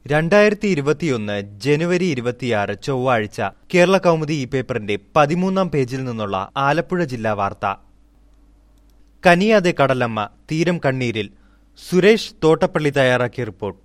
രണ്ടായിരത്തി ഇരുപത്തിയൊന്ന് ജനുവരി ഇരുപത്തിയാറ് ചൊവ്വാഴ്ച കേരള കൗമുദി ഈ പേപ്പറിന്റെ പതിമൂന്നാം പേജിൽ നിന്നുള്ള ആലപ്പുഴ ജില്ലാ വാർത്ത കനിയാതെ കടലമ്മ തീരം കണ്ണീരിൽ സുരേഷ് തോട്ടപ്പള്ളി തയ്യാറാക്കിയ റിപ്പോർട്ട്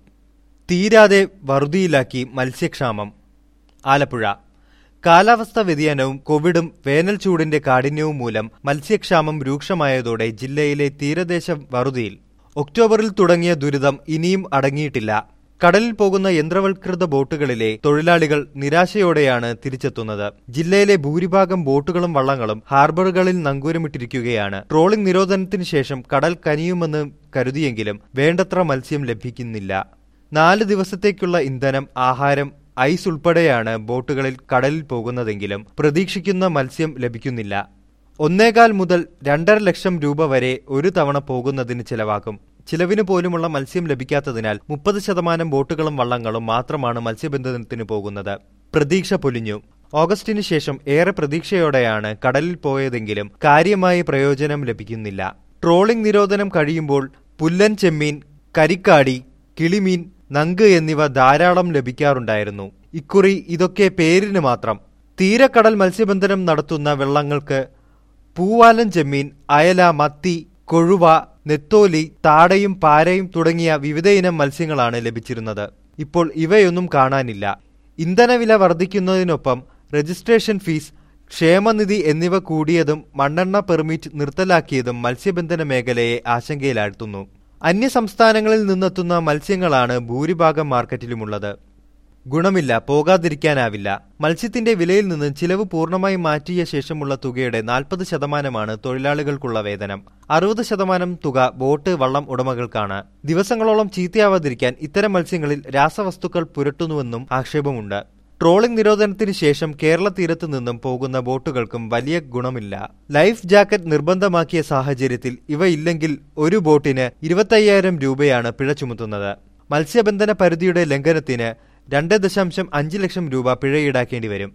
തീരാതെ വറുതിയിലാക്കി മത്സ്യക്ഷാമം ആലപ്പുഴ കാലാവസ്ഥാ വ്യതിയാനവും കോവിഡും വേനൽ ചൂടിന്റെ കാഠിന്യവും മൂലം മത്സ്യക്ഷാമം രൂക്ഷമായതോടെ ജില്ലയിലെ തീരദേശ വറുതിയിൽ ഒക്ടോബറിൽ തുടങ്ങിയ ദുരിതം ഇനിയും അടങ്ങിയിട്ടില്ല കടലിൽ പോകുന്ന യന്ത്രവൽകൃത ബോട്ടുകളിലെ തൊഴിലാളികൾ നിരാശയോടെയാണ് തിരിച്ചെത്തുന്നത് ജില്ലയിലെ ഭൂരിഭാഗം ബോട്ടുകളും വള്ളങ്ങളും ഹാർബറുകളിൽ നങ്കൂരമിട്ടിരിക്കുകയാണ് ട്രോളിംഗ് നിരോധനത്തിന് ശേഷം കടൽ കനിയുമെന്ന് കരുതിയെങ്കിലും വേണ്ടത്ര മത്സ്യം ലഭിക്കുന്നില്ല നാല് ദിവസത്തേക്കുള്ള ഇന്ധനം ആഹാരം ഐസ് ഉൾപ്പെടെയാണ് ബോട്ടുകളിൽ കടലിൽ പോകുന്നതെങ്കിലും പ്രതീക്ഷിക്കുന്ന മത്സ്യം ലഭിക്കുന്നില്ല ഒന്നേകാൽ മുതൽ രണ്ടര ലക്ഷം രൂപ വരെ ഒരു തവണ പോകുന്നതിന് ചിലവാക്കും ചിലവിന് പോലുമുള്ള മത്സ്യം ലഭിക്കാത്തതിനാൽ മുപ്പത് ശതമാനം ബോട്ടുകളും വള്ളങ്ങളും മാത്രമാണ് മത്സ്യബന്ധനത്തിന് പോകുന്നത് പ്രതീക്ഷ പൊലിഞ്ഞു ഓഗസ്റ്റിന് ശേഷം ഏറെ പ്രതീക്ഷയോടെയാണ് കടലിൽ പോയതെങ്കിലും കാര്യമായ പ്രയോജനം ലഭിക്കുന്നില്ല ട്രോളിംഗ് നിരോധനം കഴിയുമ്പോൾ പുല്ലൻ ചെമ്മീൻ കരിക്കാടി കിളിമീൻ നങ്ക് എന്നിവ ധാരാളം ലഭിക്കാറുണ്ടായിരുന്നു ഇക്കുറി ഇതൊക്കെ പേരിന് മാത്രം തീരക്കടൽ മത്സ്യബന്ധനം നടത്തുന്ന വെള്ളങ്ങൾക്ക് പൂവാലൻ ചെമ്മീൻ അയല മത്തി കൊഴുവ നെത്തോലി താടയും പാരയും തുടങ്ങിയ വിവിധയിനം മത്സ്യങ്ങളാണ് ലഭിച്ചിരുന്നത് ഇപ്പോൾ ഇവയൊന്നും കാണാനില്ല ഇന്ധനവില വർദ്ധിക്കുന്നതിനൊപ്പം രജിസ്ട്രേഷൻ ഫീസ് ക്ഷേമനിധി എന്നിവ കൂടിയതും മണ്ണെണ്ണ പെർമിറ്റ് നിർത്തലാക്കിയതും മത്സ്യബന്ധന മേഖലയെ ആശങ്കയിലാഴ്ത്തുന്നു അന്യസംസ്ഥാനങ്ങളിൽ നിന്നെത്തുന്ന മത്സ്യങ്ങളാണ് ഭൂരിഭാഗം മാർക്കറ്റിലുമുള്ളത് ഗുണമില്ല പോകാതിരിക്കാനാവില്ല മത്സ്യത്തിന്റെ വിലയിൽ നിന്ന് ചിലവ് പൂർണ്ണമായി മാറ്റിയ ശേഷമുള്ള തുകയുടെ നാൽപ്പത് ശതമാനമാണ് തൊഴിലാളികൾക്കുള്ള വേതനം അറുപത് ശതമാനം തുക ബോട്ട് വള്ളം ഉടമകൾക്കാണ് ദിവസങ്ങളോളം ചീത്തയാവാതിരിക്കാൻ ഇത്തരം മത്സ്യങ്ങളിൽ രാസവസ്തുക്കൾ പുരട്ടുന്നുവെന്നും ആക്ഷേപമുണ്ട് ട്രോളിംഗ് നിരോധനത്തിന് ശേഷം കേരള തീരത്ത് നിന്നും പോകുന്ന ബോട്ടുകൾക്കും വലിയ ഗുണമില്ല ലൈഫ് ജാക്കറ്റ് നിർബന്ധമാക്കിയ സാഹചര്യത്തിൽ ഇവ ഇല്ലെങ്കിൽ ഒരു ബോട്ടിന് ഇരുപത്തയ്യായിരം രൂപയാണ് പിഴ ചുമത്തുന്നത് മത്സ്യബന്ധന പരിധിയുടെ ലംഘനത്തിന് രണ്ട് ദശാംശം അഞ്ച് ലക്ഷം രൂപ പിഴ ഈടാക്കേണ്ടി വരും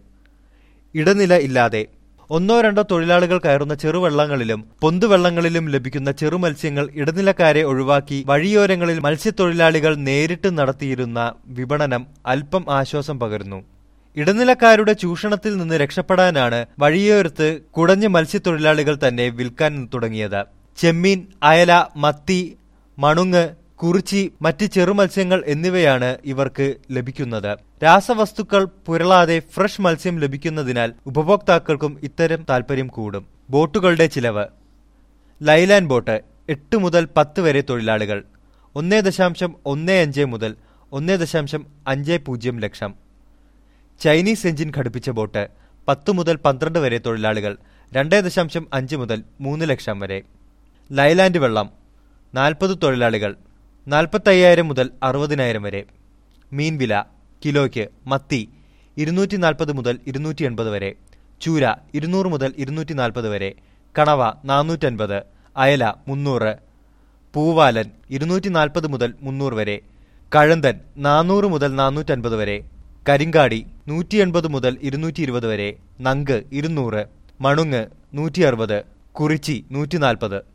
ഇടനില ഇല്ലാതെ ഒന്നോ രണ്ടോ തൊഴിലാളികൾ കയറുന്ന ചെറുവള്ളങ്ങളിലും പൊന്തുവള്ളങ്ങളിലും ലഭിക്കുന്ന ചെറുമത്സ്യങ്ങൾ ഇടനിലക്കാരെ ഒഴിവാക്കി വഴിയോരങ്ങളിൽ മത്സ്യത്തൊഴിലാളികൾ നേരിട്ട് നടത്തിയിരുന്ന വിപണനം അല്പം ആശ്വാസം പകരുന്നു ഇടനിലക്കാരുടെ ചൂഷണത്തിൽ നിന്ന് രക്ഷപ്പെടാനാണ് വഴിയോരത്ത് കുടഞ്ഞ മത്സ്യത്തൊഴിലാളികൾ തന്നെ വിൽക്കാൻ തുടങ്ങിയത് ചെമ്മീൻ അയല മത്തി മണുങ്ങ് കുറിച്ചി മറ്റ് ചെറുമത്സ്യങ്ങൾ എന്നിവയാണ് ഇവർക്ക് ലഭിക്കുന്നത് രാസവസ്തുക്കൾ പുരളാതെ ഫ്രഷ് മത്സ്യം ലഭിക്കുന്നതിനാൽ ഉപഭോക്താക്കൾക്കും ഇത്തരം താൽപര്യം കൂടും ബോട്ടുകളുടെ ചിലവ് ലൈലാൻഡ് ബോട്ട് എട്ട് മുതൽ പത്ത് വരെ തൊഴിലാളികൾ ഒന്നേ ദശാംശം ഒന്നേ അഞ്ച് മുതൽ ഒന്നേ ദശാംശം അഞ്ച് പൂജ്യം ലക്ഷം ചൈനീസ് എഞ്ചിൻ ഘടിപ്പിച്ച ബോട്ട് പത്ത് മുതൽ പന്ത്രണ്ട് വരെ തൊഴിലാളികൾ രണ്ടേ ദശാംശം അഞ്ച് മുതൽ മൂന്ന് ലക്ഷം വരെ ലൈലാൻഡ് വെള്ളം നാൽപ്പത് തൊഴിലാളികൾ നാൽപ്പത്തയ്യായിരം മുതൽ അറുപതിനായിരം വരെ മീൻ വില കിലോയ്ക്ക് മത്തി ഇരുന്നൂറ്റി നാൽപ്പത് മുതൽ ഇരുന്നൂറ്റി എൺപത് വരെ ചൂര ഇരുന്നൂറ് മുതൽ ഇരുന്നൂറ്റി നാൽപ്പത് വരെ കണവ നാനൂറ്റൻപത് അയല മുന്നൂറ് പൂവാലൻ ഇരുന്നൂറ്റി നാൽപ്പത് മുതൽ മുന്നൂറ് വരെ കഴന്തൻ നാനൂറ് മുതൽ നാനൂറ്റൻപത് വരെ കരിങ്കാടി നൂറ്റി എൺപത് മുതൽ ഇരുന്നൂറ്റി ഇരുപത് വരെ നങ്ക് ഇരുന്നൂറ് മണുങ്ങ് നൂറ്റി അറുപത് കുറിച്ചി നൂറ്റി നാൽപ്പത്